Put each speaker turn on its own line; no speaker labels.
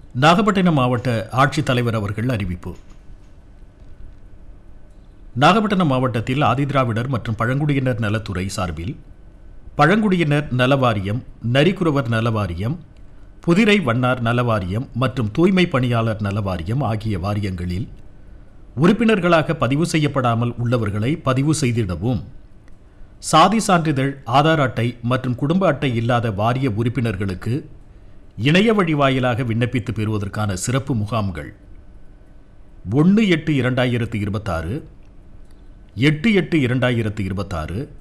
நாகப்பட்டினம் மாவட்ட ஆட்சித்தலைவர் அவர்கள் அறிவிப்பு நாகப்பட்டினம் மாவட்டத்தில் ஆதிதிராவிடர் மற்றும் பழங்குடியினர் நலத்துறை சார்பில் பழங்குடியினர் நலவாரியம் நரிக்குறவர் நலவாரியம் புதிரை வண்ணார் நலவாரியம் மற்றும் தூய்மை பணியாளர் நலவாரியம் ஆகிய வாரியங்களில் உறுப்பினர்களாக பதிவு செய்யப்படாமல் உள்ளவர்களை பதிவு செய்திடவும் சாதி சான்றிதழ் ஆதார் அட்டை மற்றும் குடும்ப அட்டை இல்லாத வாரிய உறுப்பினர்களுக்கு இணைய வழி வாயிலாக விண்ணப்பித்து பெறுவதற்கான சிறப்பு முகாம்கள் ஒன்று எட்டு இரண்டாயிரத்து இருபத்தாறு எட்டு எட்டு இரண்டாயிரத்து இருபத்தாறு